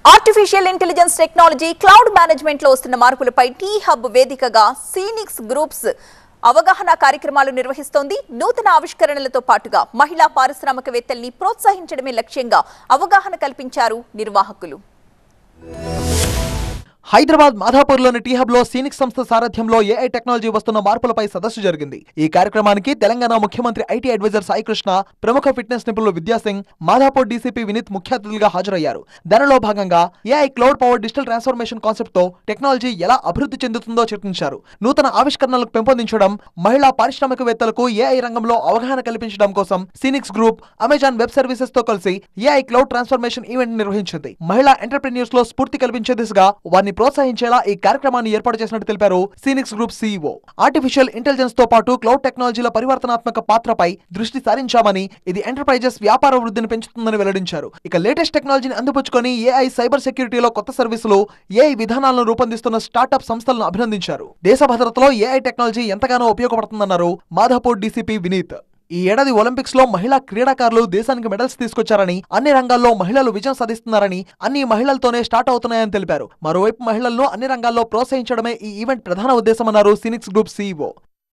artificial intelligence technology cloud management లో వస్తున్న మార్పులపై టీ హబ్ వేదికగా సీనిక్స్ గ్రూప్స్ అవగాహన కార్యక్రమాలు నిర్వహిస్తోంది నూతన ఆవిష్కరణలతో పాటుగా మహిళా పారిశ్రామికవేత్తల్ని ప్రోత్సహించడమే లక్ష్యంగా అవగాహన కల్పించారు నిర్వాహకులు హైదరాబాద్ మాధాపూర్లోని టీ హబ్ లో సీనిక్ సంస్థ సారథ్యంలో ఏఐ టెక్నాలజీ వస్తున్న మార్పులపై సదస్సు జరిగింది ఈ కార్యక్రమానికి తెలంగాణ ముఖ్యమంత్రి ఐటీ అడ్వైజర్ సాయి కృష్ణ ప్రముఖ ఫిట్నెస్ నిపుణులు విద్యాసింగ్ మాధాపూర్ డీసీపీ వినీత్ ముఖ్య అతిథులుగా హాజరయ్యారు దానిలో భాగంగా AI cloud power digital transformation concept తో టెక్నాలజీ ఎలా అభివృద్ధి చెందుతుందో చర్చించారు నూతన ఆవిష్కరణలకు పెంపొందించడం మహిళా పారిశ్రామికవేత్తలకు ఏఐ రంగంలో అవగాహన కల్పించడం కోసం Seenix group Amazon web services తో కలిసి ఏఐ క్లౌడ్ ట్రాన్స్ఫర్మేషన్ ఈవెంట్ నిర్వహించింది మహిళా ఎంటర్ప్రెన్యూర్స్ లో స్ఫూర్తి కల్పించే దిశగా వారిని ప్రోత్సహించేలా ఈ కార్యక్రమాన్ని ఏర్పాటు చేసినట్టు తెలిపారు Seenix group CEO artificial intelligence తో పాటు క్లౌడ్ టెక్నాలజీల పరివర్తనాత్మక పాత్రపై దృష్టి సారించామని ఇది ఎంటర్ప్రైజెస్ వ్యాపార వృద్ధిని పెంచుతుందని వెల్లడించారు ఇక లేటెస్ట్ టెక్నాలజీని అందిపుచ్చుకొని ఏఐ సైబర్ సెక్యూరిటీలో కొత్త సర్వీసులు ఏఐ విధానాలను రూపొందిస్తున్న స్టార్టప్ సంస్థలను అభినందించారు దేశ భద్రతలో ఏఐ టెక్నాలజీ ఎంతగానో ఉపయోగపడుతుందన్నారు మాధాపూర్ డీసీపీ వినీత్ ఈ ఏడాది ఒలింపిక్స్ లో మహిళా క్రీడాకారులు దేశానికి మెడల్స్ తీసుకొచ్చారని అన్ని రంగాల్లో మహిళలు విజయం సాధిస్తున్నారని అన్ని మహిళలతోనే స్టార్ట్ అవుతున్నాయని తెలిపారు మరోవైపు మహిళలను అన్ని రంగాల్లో ప్రోత్సహించడమే ఈ ఈవెంట్ ప్రధాన ఉద్దేశమన్నారు సినిక్స్ గ్రూప్ సీఈఓ